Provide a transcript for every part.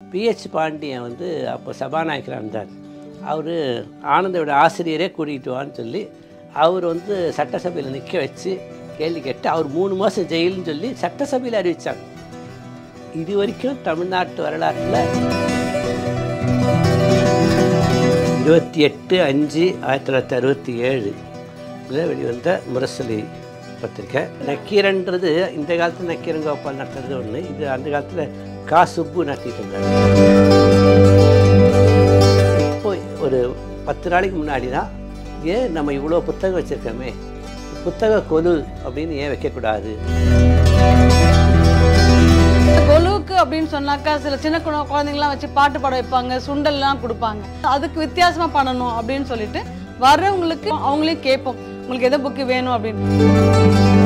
PH Pandian வந்து அப்போ சபாநாயகராக இருந்தார் அவர் ஆனந்தோட ஆசிரியரே கூட்டிகிட்டு வான்னு சொல்லி அவர் வந்து சட்டசபையில் நிற்க வச்சு கேள்வி கேட்டு அவர் மூணு மாதம் ஜெயில்னு சொல்லி சட்டசபையில் அறிவித்தாங்க இது வரைக்கும் தமிழ்நாட்டு வரலாற்றில் இருபத்தி எட்டு அஞ்சு ஆயிரத்தி தொள்ளாயிரத்தி அறுபத்தி ஏழு இதில் வெளிவந்த முரசொலி பத்திரிக்கை நக்கீரன்றது இந்த காலத்தில் நக்கீரன் கோபால் நடத்துறது ஒன்று இது அந்த காலத்தில் கா சுப்பு நடத்திட்டு இருந்தார் இப்போ ஒரு பத்து நாளைக்கு முன்னாடி தான் ஏன் நம்ம இவ்வளோ புத்தகம் வச்சுருக்கோமே புத்தக கொலு அப்படின்னு ஏன் வைக்கக்கூடாது கொலுவுக்கு அப்படின்னு சொன்னாக்கா சில சின்ன குழ- குழந்தைங்கலாம் வச்சு பாட்டு பாட வைப்பாங்க சுண்டல்லாம் கொடுப்பாங்க அதுக்கு வித்தியாசமா பண்ணணும் அப்படின்னு சொல்லிட்டு வர்றவங்களுக்கு அவங்களே கேட்போம் உங்களுக்கு எதை புக்கு வேணும் அப்படின்னு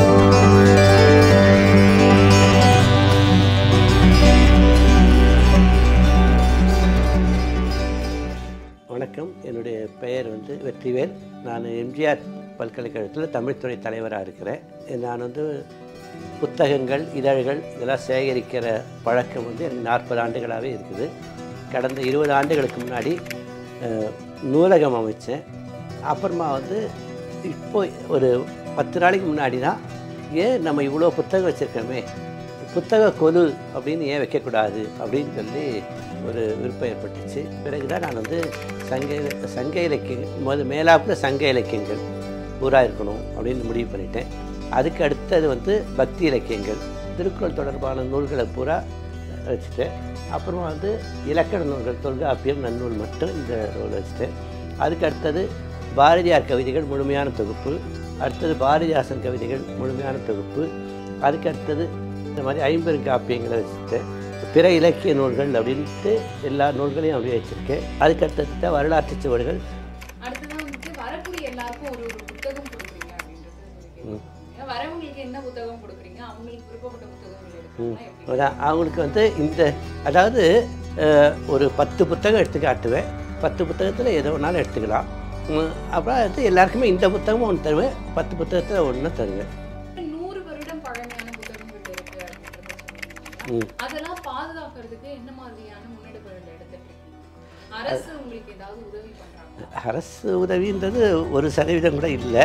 வணக்கம் என்னுடைய பெயர் வந்து வெற்றிவேல் நான் எம்ஜிஆர் பல்கலைக்கழகத்தில் தமிழ்துறை தலைவராக இருக்கிறேன் நான் வந்து புத்தகங்கள் இதழ்கள் இதெல்லாம் சேகரிக்கிற பழக்கம் வந்து எனக்கு நாற்பது ஆண்டுகளாகவே இருக்குது கடந்த இருபது ஆண்டுகளுக்கு முன்னாடி அஹ், நூலகம் அமைச்சேன் அப்புறமா வந்து இப்போ ஒரு பத்து நாளைக்கு முன்னாடி தான் ஏன் நம்ம இவ்வளோ புத்தகம் வச்சுருக்கோமே புத்தக கொலு அப்படின்னு ஏன் வைக்கக்கூடாது அப்படின்னு சொல்லி ஒரு விருப்பம் ஏற்பட்டுச்சு பிறகு தான் நான் வந்து சங்க இல- சங்க இலக்கியங்கள் முதல் மேலாப்பில் சங்க இலக்கியங்கள் பூரா இருக்கணும் அப்படின்னு முடிவு பண்ணிட்டேன் அதுக்கு அடுத்தது வந்து பக்தி இலக்கியங்கள் திருக்குறள் தொடர்பான நூல்களை பூரா வச்சுட்டேன் அப்புறமா வந்து இலக்கண நூல்கள் தொல்காப்பியம் நன்னூல் மட்டும் இந்த ரோல் வச்சுட்டேன் அதுக்கு அடுத்தது பாரதியார் கவிதைகள் முழுமையான தொகுப்பு அடுத்தது பாரதிதாசன் கவிதைகள் முழுமையான தொகுப்பு அதுக்கு அடுத்தது இந்த மாதிரி ஐம்பெருங்காப்பியங்களை வச்சுட்டேன் பிற இலக்கிய நூல்கள் அப்படின்ட்டு எல்லா நூல்களையும் அப்படியே வச்சுருக்கேன் அதுக்கு அடுத்தது தான் வரலாற்று சுவடுகள் அடுத்ததான் வந்துட்டு வரக்கூடிய எல்லாருக்கும் ஒரு ஒரு புத்தகம் கொடுக்குறீங்க அப்படின்றது ம். ஏன்னா வரவங்களுக்கு என்ன புத்தகம் கொடுக்குறீங்க அவங்களுக்கு விருப்பப்பட்ட புத்தகங்கள் எடுக்கணும்னா எப்படி அதான் அவங்களுக்கு வந்து இந்த அதாவது அஹ், ஒரு பத்து புத்தகம் எடுத்து காட்டுவேன் பத்து புத்தகத்தில் எது வேணாலும் எடுத்துக்கலாம் உம், அப்புறம் வந்து எல்லாருக்குமே இந்த புத்தகமும் ஒன்று தருவேன் பத்து புத்தகத்தில் ஒன்று தருவேன் நூறு வருடம் பழமையான புத்தகங்கள் இருக்கு அப்படின்றத சொன்னீங்க ம். அதெல்லாம் பாதுகாக்கிறதுக்கு என்ன மாதிரியான முன்னெடுப்புகள் எடுத்துட்டு இருக்கீங்க அரசு உங்களுக்கு ஏதாவது உதவி பண்றாங்க அரசு உதவின்றது ஒரு சதவீதம் கூட இல்லை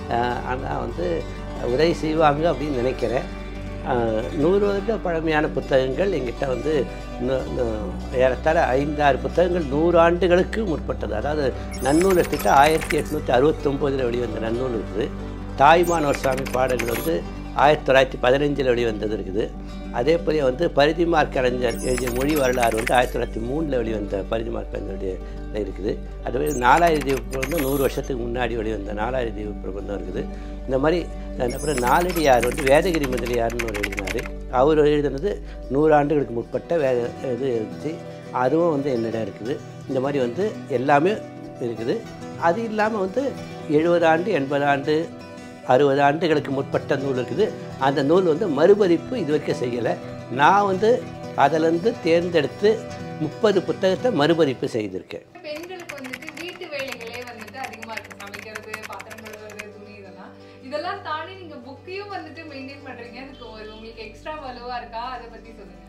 ஆனால் வந்து உதவி செய்வாங்க அப்படின்னு நினைக்கிறேன் அஹ், நூறு வருட பழமையான புத்தகங்கள் எங்கிட்ட வந்து நு- நு- ஏறத்தாழ ஐந்தாறு புத்தகங்கள் நூறு ஆண்டுகளுக்கு முற்பட்டது அதாவது நன்னூல் எடுத்துக்கிட்டு ஆயிரத்தி எட்நூற்றி அறுபத்தொம்போதில் வெளிவந்த நன்னூல் இருக்குது தாய்மானவர் சுவாமி பாடல்கள் வந்து ஆயிரத்தி தொள்ளாயிரத்தி பதினஞ்சில் வெளிவந்தது இருக்குது அதே போல வந்து பரிதிமார் கலைஞர் எழுதிய மொழி வரலாறு வந்து ஆயிரத்தி தொள்ளாயிரத்தி மூணில் வெளிவந்த பரிதிமார் கலைஞருடைய இதுல இருக்குது அதுவே நாலாயிரம் தீவு பிரபந்தம் நூறு வருஷத்துக்கு முன்னாடி வெளிவந்த நாலாயிரம் தீவு பிரபந்தம் இருக்குது இந்த மாதிரி அஹ் அப்புறம் நாலடியார் வந்து வேதகிரி முதலியார்னு ஒரு எழுதினார் அவர் எழுதினது நூறு ஆண்டுகளுக்கு முற்பட்ட வே இது இருந்துச்சு அதுவும் வந்து என்னிடம் இருக்குது இந்த மாதிரி வந்து எல்லாமே இருக்குது அது இல்லாமல் வந்து எழுபது ஆண்டு எண்பது ஆண்டு அறுபது ஆண்டுகளுக்கு முற்பட்ட நூல் இருக்குது அந்த நூல் வந்து மறுபதிப்பு இது வரைக்கும் செய்யலை நான் வந்து அதிலேருந்து தேர்ந்தெடுத்து முப்பது புத்தகத்தை மறுபதிப்பு செய்திருக்கேன் பெண்களுக்கு வந்துட்டு வீட்டு வேலைகளே வந்துட்டு அதிகமா இருக்கு சமைக்கிறது பாத்திரம் கழுவுறது துணி இதெல்லாம் இதெல்லாம் தாண்டி நீங்க புக்கையும் வந்துட்டு மெயின்டைன் பண்றீங்க அதுக்கு ஒரு உங்களுக்கு எக்ஸ்ட்ரா வலுவா இருக்கா அதை பத்தி சொல்லுங்க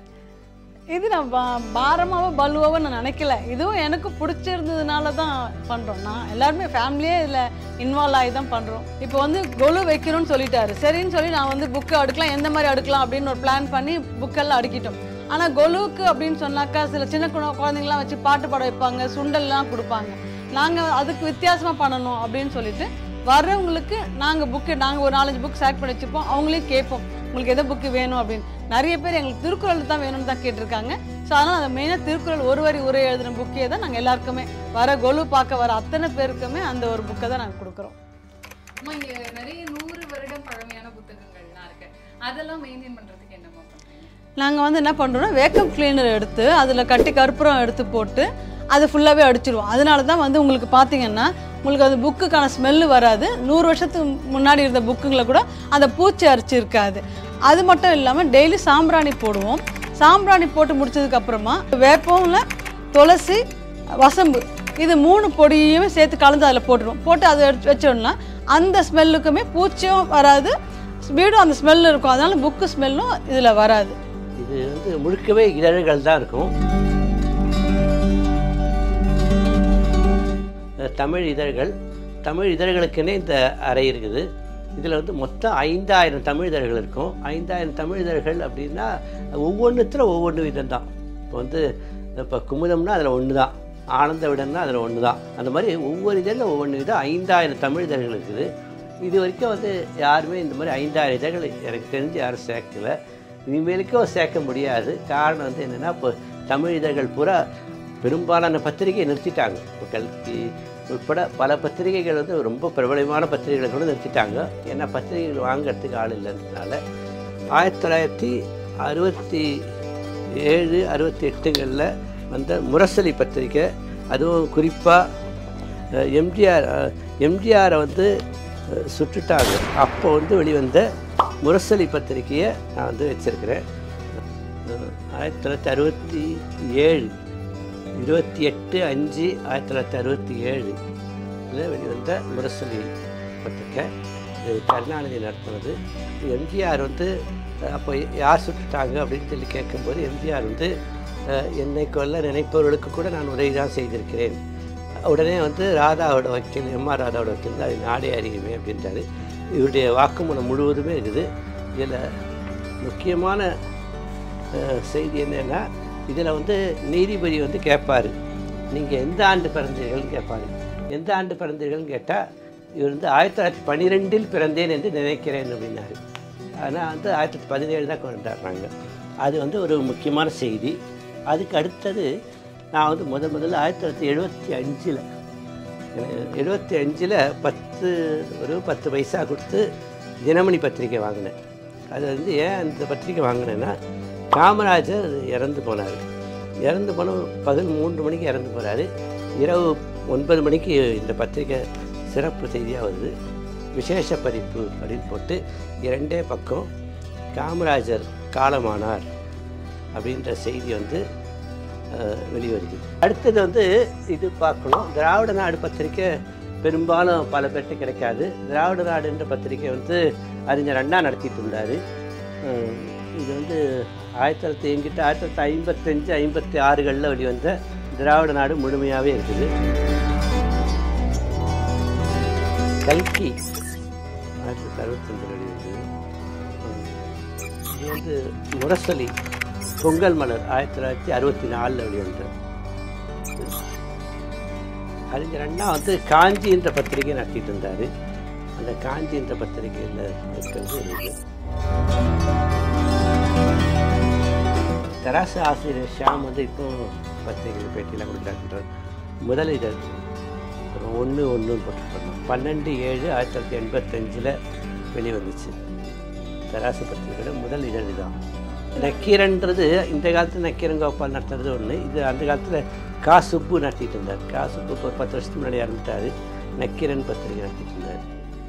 இது நான் பா- பாரமாவோ பலுவாவோ நான் நினைக்கல இதுவும் எனக்கு பிடிச்சிருந்ததுனால தான் பண்ணுறோம் நான் எல்லாருமே ஃபேமிலியே இதில் இன்வால்வ் ஆகி தான் பண்ணுறோம் இப்போ வந்து கொலு வைக்கணும்னு சொல்லிட்டாரு சரின்னு சொல்லி நான் வந்து புக்கு அடுக்கலாம் எந்த மாதிரி அடுக்கலாம் அப்படின்னு ஒரு பிளான் பண்ணி புக்கெல்லாம் அடுக்கிட்டோம் ஆனால் கொலுவுக்கு அப்படின்னு சொன்னாக்கா சில சின்ன குழ- குழந்தைங்கலாம் வச்சு பாட்டு பாட வைப்பாங்க சுண்டல்லாம் கொடுப்பாங்க நாங்கள் அதுக்கு வித்தியாசமாக பண்ணணும் அப்படின்னு சொல்லிட்டு வர்றவங்களுக்கு நாங்கள் புக்கு நாங்கள் ஒரு நாலஞ்சு புக் செலக்ட் பண்ணி வச்சுப்போம் அவங்களையும் கேட்போம் உங்களுக்கு எந்த புக்கு வேணும் அப்படின்னு நிறைய பேர் எங்களுக்கு திருக்குறள் தான் வேணும்னு தான் கேட்டிருக்காங்க ஸோ அதனால் அந்த மெயினாக திருக்குறள் ஒரு வரி உரை எழுதின புக்கே தான் நாங்கள் எல்லாருக்குமே வர கொலு பார்க்க வர அத்தனை பேருக்குமே அந்த ஒரு புக்கை தான் நாங்கள் கொடுக்குறோம் அம்மா இங்க நிறைய நூறு வருடம் பழமையான புத்தகங்கள்லாம் இருக்கு அதெல்லாம் மெயின்டைன் பண்றதுக்கு என்னம்மா பண்றீங்க நாங்கள் வந்து என்ன பண்ணுறோம்னா வேக்கம் கிளீனர் எடுத்து அதில் கட்டி கற்பூரம் எடுத்து போட்டு அதை ஃபுல்லாகவே அடிச்சிருவோம் அதனால தான் வந்து உங்களுக்கு பார்த்தீங்கன்னா உங்களுக்கு அந்த புக்குக்கான ஸ்மெல்லு வராது நூறு வருஷத்துக்கு முன்னாடி இருந்த புக்குங்களை கூட அந்த பூச்சி அரிச்சு இருக்காது அது மட்டும் இல்லாமல் டெய்லி சாம்பிராணி போடுவோம் சாம்பிராணி போட்டு முடிச்சதுக்கு அப்புறமா வேப்பம்ல துளசி வசம்பு இது மூணு பொடியுமே சேர்த்து கலந்து அதில் போட்டுருவோம் போட்டு அதை எடுத்து வச்சோம்னா அந்த ஸ்மெல்லுக்குமே பூச்சியும் வராது வீடும் அந்த ஸ்மெல் இருக்கும் அதனால புக்கு ஸ்மெல்லும் இதில் வராது இது இது வந்து முழுக்கவே இதழ்கள் தான் இருக்கும் அஹ் தமிழ் இதழ்கள் தமிழ் இதழ்களுக்குன்னே இந்த அறை இருக்குது இதில் வந்து மொத்தம் ஐந்தாயிரம் தமிழ் இதழ்கள் இருக்கும் ஐந்தாயிரம் தமிழ் இதழ்கள் அப்படின்னா ஒவ்வொன்றுத்துல ஒவ்வொன்று விதம் தான் இப்போ வந்து இப்போ குமுதம்னா அதில் ஒன்று தான் ஆனந்த விடம்னா அதில் ஒன்று தான் அந்த மாதிரி ஒவ்வொரு இதழில் ஒவ்வொன்று விதம் ஐந்தாயிரம் தமிழ் இதழ்கள் இருக்குது இது வரைக்கும் வந்து யாருமே இந்த மாதிரி ஐந்தாயிரம் இதழ்கள் எனக்கு தெரிஞ்சு யாரும் சேர்க்கல இனிமேலுக்கும் சேர்க்க முடியாது காரணம் வந்து என்னென்னா இப்போ தமிழ் இதழ்கள் பூரா பெரும்பாலான பத்திரிகை நிறுத்திட்டாங்க இப்போ கல்கி உட்பட பல பத்திரிகைகள் வந்து ரொம்ப பிரபலமான பத்திரிகைகளை கூட நிறுத்திட்டாங்க ஏன்னா பத்திரிகைகள் வாங்குறதுக்கு ஆள் இல்லைன்றதுனால ஆயிரத்தி தொள்ளாயிரத்தி அறுபத்தி ஏழு அறுபத்தி எட்டுகளில் வந்த முரசொலி பத்திரிக்கை அதுவும் குறிப்பாக எம்ஜிஆர் எம்ஜிஆரை வந்து அஹ், சுட்டுட்டாங்க அப்போ வந்து வெளிவந்த முரசொலி பத்திரிக்கையை நான் வந்து வச்சுருக்கிறேன் ஆயிரத்தி தொள்ளாயிரத்தி அறுபத்தி ஏழு இருபத்தி எட்டு அஞ்சு ஆயிரத்தி தொள்ளாயிரத்தி அறுபத்தி ஏழு வெளிவந்த முரசொலி பத்திரிக்கை இது கருணாநிதி நடத்துனது எம்ஜிஆர் வந்து அஹ், அப்போ யார் சுட்டுட்டாங்க அப்படின்னு சொல்லி கேட்கும்போது எம்ஜிஆர் வந்து அஹ், என்னை கொல்ல நினைப்பவர்களுக்கு கூட நான் உதவி தான் செய்திருக்கிறேன் உடனே வந்து ராதாவோட வக்கீல் எம்ஆர் ராதாவோட வக்கீல் தான் அது நாடே அறியுமே அப்படின்றாரு இவருடைய வாக்குமூலம் முழுவதுமே இருக்குது இதில் முக்கியமான அஹ், செய்தி என்னன்னா இதில் வந்து நீதிபதி வந்து கேட்பார் நீங்கள் எந்த ஆண்டு பிறந்தீர்கள்னு கேட்பாரு எந்த ஆண்டு பிறந்தீர்கள்னு கேட்டால் இவர் வந்து ஆயிரத்தி தொள்ளாயிரத்தி பன்னிரெண்டில் பிறந்தேன் என்று நினைக்கிறேன் அப்படின்னாரு ஆனால் வந்து ஆயிரத்தி தொள்ளாயிரத்தி பதினேழு தான் கொண்டாடுறாங்க அது வந்து ஒரு முக்கியமான செய்தி அதுக்கு அடுத்தது நான் வந்து முத முதல்ல ஆயிரத்தி தொள்ளாயிரத்தி எழுபத்தி அஞ்சில் எழுபத்தி அஞ்சில் பத்து ஒரு பத்து பைசா கொடுத்து தினமணி பத்திரிக்கை வாங்கினேன் அது வந்து ஏன் அந்த பத்திரிக்கை வாங்கினேன்னா காமராஜர் இறந்து போனார் இறந்து போன பகல் மூன்று மணிக்கு இறந்து போகிறாரு இரவு ஒன்பது மணிக்கு இந்த பத்திரிக்கை சிறப்பு செய்தியாக வருது விசேஷ பதிப்பு அப்படின்னு போட்டு இரண்டே பக்கம் காமராஜர் காலமானார் அப்படின்ற செய்தி வந்து அஹ், வெளிவருது அடுத்தது வந்து இது பார்க்கணும் திராவிட நாடு பத்திரிக்கை பெரும்பாலும் பல பேர்கிட்ட கிடைக்காது திராவிட நாடுன்ற பத்திரிக்கை வந்து அறிஞர் அண்ணா நடத்திட்டு இருந்தார் அஹ், இது வந்து ஆயிரத்தி தொள்ளாயிரத்தி எங்கிட்ட ஆயிரத்தி தொள்ளாயிரத்தி ஐம்பத்தஞ்சு ஐம்பத்தி ஆறுகளில் வெளிவந்த திராவிட நாடு முழுமையாகவே இருக்குது கல்கி ஆயிரத்தி தொள்ளாயிரத்தி அறுபத்தஞ்சில் வெளிவந்தது உம், இது வந்து முரசொலி பொங்கல் மலர் ஆயிரத்தி தொள்ளாயிரத்தி அறுபத்தி நாலில் வெளிவந்தது அறிஞர் அண்ணா வந்து காஞ்சின்ற பத்திரிகை நடத்திட்டு இருந்தார் அந்த காஞ்சின்ற பத்திரிகையில் இருக்கிறது இருக்குது தராசு ஆசிரியர் ஷியாம் வந்து இப்போ பத்திரிகை பேட்டியெல்லாம் கொடுக்குறாருன்றார் முதல் இதழ் அப்புறம் ஒன்று ஒன்றுன்னு போட்டுருப்பாங்க பன்னெண்டு ஏழு ஆயிரத்தி தொள்ளாயிரத்தி எண்பத்தஞ்சில் வெளிவந்துச்சு தராசு பத்திரிகையோட முதல் இதழ் தான் நக்கீரன்றது இந்த காலத்தில் நக்கீரன் கோபால் நடத்துறது ஒன்று இது அந்த காலத்தில் கா சுப்பு நடத்திட்டு இருந்தார் கா சுப்பு இப்போ ஒரு பத்து வருஷத்துக்கு முன்னாடி இறந்துட்டாரு நக்கீரன் பத்திரிகை நடத்திட்டு இருந்தார்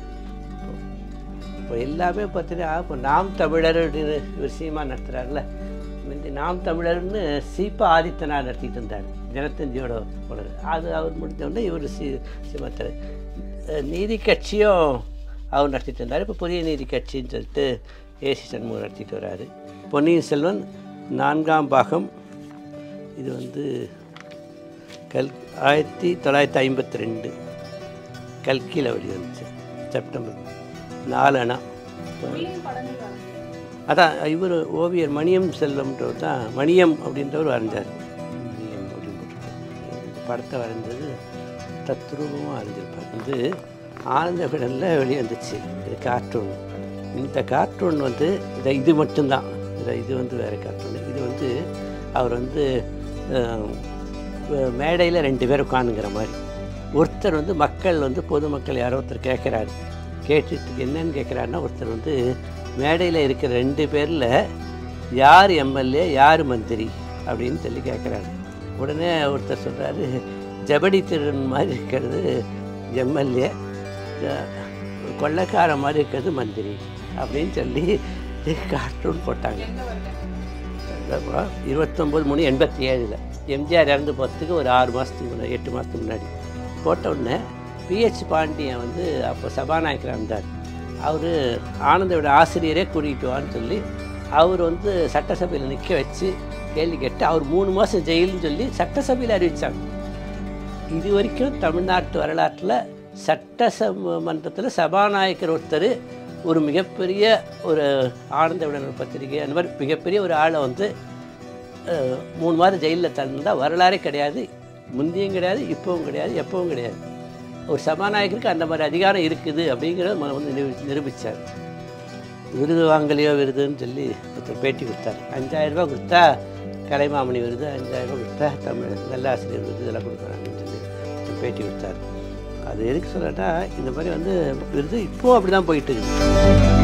இப்போ எல்லாமே பார்த்தீங்கன்னா இப்போ நாம் தமிழர் அப்படின்னு ஒரு சீமா நடத்துகிறாருல முந்தி நாம் தமிழர்னு சீப்பா ஆதித்தனார் நடத்திட்டு இருந்தார் தினத்தந்தியோட போனது அது அவர் முடிஞ்ச உடனே இவர் சி சீமாத்தர் நீதி கட்சியும் அவர் நடத்திட்டு இருந்தார் இப்போ புதிய நீதி கட்சின்னு சொல்லிட்டு ஏசி சண்முகம் நடத்திட்டு வராரு பொன்னியின் செல்வன் நான்காம் பாகம் இது வந்து கல் ஆயிரத்தி தொள்ளாயிரத்தி ஐம்பத்தி ரெண்டு கல்கியில் வெளிவந்துச்சு செப்டம்பர் நாலு அணா அதான் இவர் ஓவியர் மணியம் செல்வம்ன்றவர் தான் மணியம் அப்படின்றவர் வரைஞ்சார் மணியம் அப்படின்னு போட்டிருக்காரு. இந்த படத்தை வரைஞ்சது தத்ரூபமாக வரைஞ்சிருப்பார் வந்து ஆனந்த விடனில் வெளிவந்துச்சு இது கார்ட்டூன் இந்த கார்ட்டூன் வந்து இதை இது மட்டும்தான் இதை இது வந்து வேறு கார்ட்டூன் இது வந்து அவர் வந்து மேடையில் ரெண்டு பேர் உட்காந்துங்கிற மாதிரி ஒருத்தர் வந்து மக்கள் வந்து பொதுமக்கள் யாரோ ஒருத்தர் கேட்குறாரு கேட்டுட்டு என்னன்னு கேட்குறாருன்னா ஒருத்தர் வந்து மேடையில் இருக்கிற ரெண்டு பேரில் யார் எம்எல்ஏ யார் மந்திரி அப்படின்னு சொல்லி கேட்குறாரு உடனே ஒருத்தர் சொல்கிறாரு ஜபடி திருடன் மாதிரி இருக்கிறது எம்எல்ஏ கொள்ளைக்கார மாதிரி இருக்கிறது மந்திரி அப்படின்னு சொல்லி கார்ட்டூன் போட்டாங்க அப்புறம் இருபத்தொம்போது மூணு எண்பத்தி ஏழில் எம்ஜிஆர் இறந்து போகிறதுக்கு ஒரு ஆறு மாதத்துக்கு முன்னாடி எட்டு மாதத்துக்கு முன்னாடி போட்ட உடனே பிஹெச் பாண்டியன் வந்து அப்போ சபாநாயகராக இருந்தார் அவர் ஆனந்தோட ஆசிரியரே கூட்டிகிட்டு வான்னு சொல்லி அவர் வந்து சட்டசபையில் நிற்க வச்சு கேள்வி கேட்டு அவர் மூணு மாதம் ஜெயிலுன்னு சொல்லி சட்டசபையில் அறிவித்தாங்க இது வரைக்கும் தமிழ்நாட்டு வரலாற்றில் சட்டமன்றத்தில் சபாநாயகர் ஒருத்தர் ஒரு மிகப்பெரிய ஒரு ஆனந்த விடனர் பத்திரிகை அந்த மாதிரி மிகப்பெரிய ஒரு ஆளை வந்து அஹ், மூணு மாதம் ஜெயிலில் தந்தா வரலாறே கிடையாது முந்தியும் கிடையாது இப்போவும் கிடையாது எப்பவும் கிடையாது ஒரு சபாநாயகருக்கு அந்த மாதிரி அதிகாரம் இருக்குது அப்படிங்கிறத ம- வந்து நிரூபி நிரூபித்தார் விருது வாங்கலையோ விருதுன்னு சொல்லி ஒருத்தர் பேட்டி கொடுத்தாரு அஞ்சாயிரம் ரூபாய் கொடுத்தா கலைமாமணி விருது அஞ்சாயிரம் ரூபாய் கொடுத்தா தமிழ் நல்ல ஆசிரியர் விருது இதெல்லாம் கொடுக்குறாங்கன்னு சொல்லி ஒருத்தர் பேட்டி கொடுத்தாரு அது எதுக்கு சொல்கிறேன்னா இந்த மாதிரி வந்து விருது இப்போவும் அப்படி தான் போயிட்டு இருக்குது